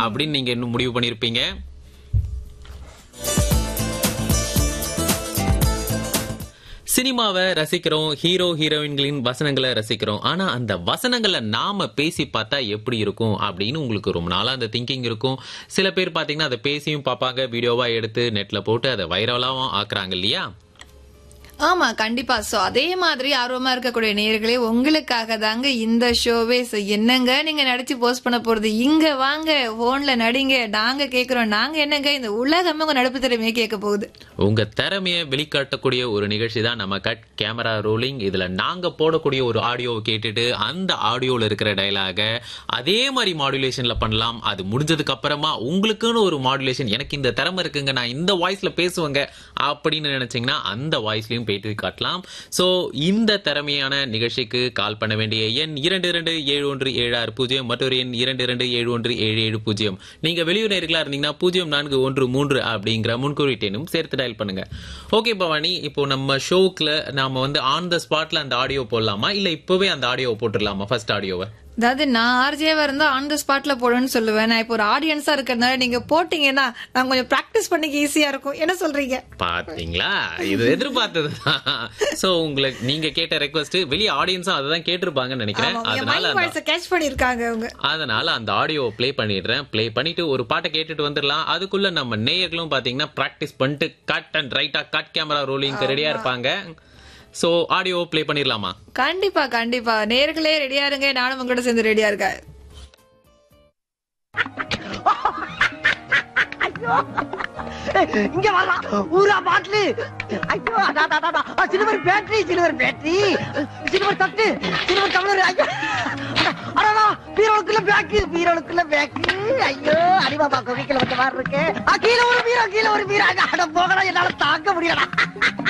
அப்படின்னு நீங்க இன்னும் முடிவு பண்ணிருப்பீங்க சினிமாவை ரசிக்கிறோம் ஹீரோ ஹீரோயின்களின் வசனங்களை ரசிக்கிறோம் ஆனா அந்த வசனங்களை நாம பேசி பார்த்தா எப்படி இருக்கும் அப்படின்னு உங்களுக்கு ரொம்ப நாளா அந்த திங்கிங் இருக்கும் சில பேர் பாத்தீங்கன்னா அதை பேசியும் பார்ப்பாங்க வீடியோவா எடுத்து நெட்ல போட்டு அதை வைரலாவும் ஆக்குறாங்க இல்லையா ஆமா கண்டிப்பா சோ அதே மாதிரி ஆர்வமா இருக்கக்கூடிய நேயர்களே உங்களுக்காக தாங்க இந்த ஷோவே So, என்னங்க நீங்க நடிச்சு போஸ்ட் பண்ண போறது இங்க வாங்க போன்ல நடிங்க நாங்க கேக்குறோம் நாங்க என்னங்க இந்த உலகமே உங்க நடிப்பு திறமையை கேட்க போகுது உங்க திறமையை வெளிக்காட்டக்கூடிய ஒரு நிகழ்ச்சி தான் நம்ம கட் கேமரா ரோலிங் இதுல நாங்க போடக்கூடிய ஒரு ஆடியோவை கேட்டுட்டு அந்த ஆடியோல இருக்கிற டயலாக அதே மாதிரி மாடுலேஷன்ல பண்ணலாம் அது முடிஞ்சதுக்கு அப்புறமா உங்களுக்குன்னு ஒரு மாடுலேஷன் எனக்கு இந்த திறமை இருக்குங்க நான் இந்த வாய்ஸ்ல பேசுவேங்க அப்படின்னு நினைச்சீங்கன்னா அந்த வாய்ஸ்லயும் பேட்டி காட்டலாம் சோ இந்த திறமையான நிகழ்ச்சிக்கு கால் பண்ண வேண்டிய எண் இரண்டு இரண்டு ஏழு ஒன்று ஏழு ஆறு பூஜ்ஜியம் மற்றொரு எண் இரண்டு இரண்டு ஏழு ஒன்று ஏழு ஏழு பூஜ்ஜியம் நீங்க வெளியூர் நேர்களா இருந்தீங்கன்னா பூஜ்ஜியம் நான்கு ஒன்று மூன்று அப்படிங்கிற முன்குறிட்டேனும் சேர்த்து டயல் பண்ணுங்க ஓகே பவானி இப்போ நம்ம ஷோக்குல நாம வந்து ஆன் த ஸ்பாட்ல அந்த ஆடியோ போடலாமா இல்ல இப்பவே அந்த ஆடியோ போட்டுடலாமா ஃபர்ஸ்ட் ஆடியோவை அதாவது நான் ஆர்ஜேவா இருந்தா ஆன் த ஸ்பாட்ல போடுன்னு சொல்லுவேன் நான் இப்போ ஒரு ஆடியன்ஸா இருக்கிறதுனால நீங்க போட்டீங்கன்னா நான் கொஞ்சம் பிராக்டிஸ் பண்ணிக்க ஈஸியா இருக்கும் என்ன சொல்றீங்க பாத்தீங்களா இது எதிர்பார்த்தது சோ உங்களுக்கு நீங்க கேட்ட ரெக்வஸ்ட் வெளிய ஆடியன்ஸும் அததான் கேட்டிருப்பாங்கன்னு நினைக்கிறேன் அதனால மைண்ட் அந்த வாய்ஸ கேட்ச் பண்ணிருக்காங்க அவங்க அதனால அந்த ஆடியோ ப்ளே பண்ணிடுறேன் ப்ளே பண்ணிட்டு ஒரு பாட்டை கேட்டுட்டு வந்துடலாம் அதுக்குள்ள நம்ம நேயர்களும் பாத்தீங்கன்னா பிராக்டிஸ் பண்ணிட்டு கட் அண்ட் ரைட்டா கட் கேமரா ரோலிங்க்கு ரெடியா இருப்பாங்க சோ ஆடியோ ப்ளே பண்ணிடலாமா கண்டிப்பா கண்டிப்பா நேர்களே ரெடியா இருங்க நானும் உங்களோட சேர்ந்து ரெடியா இருக்கேன் இங்க வரலாம் ஊரா பாட்டிலு ஐயோ அடா, அடா, அடா, அடா. Silver battery silver battery silver தட்டு சில்வர் டம்ளர் ஐயோ அடா, அடடா பீரோளுக்குள்ள பேக்கு பீரோளுக்குள்ள பேக்கு ஐயோ அடிபாபா கோவிக்கல வந்த மாதிரி இருக்கு ஆ, கீழே ஒரு பீரோ கீழே ஒரு பீரோ அட போகடா என்னால தாங்க முடியலடா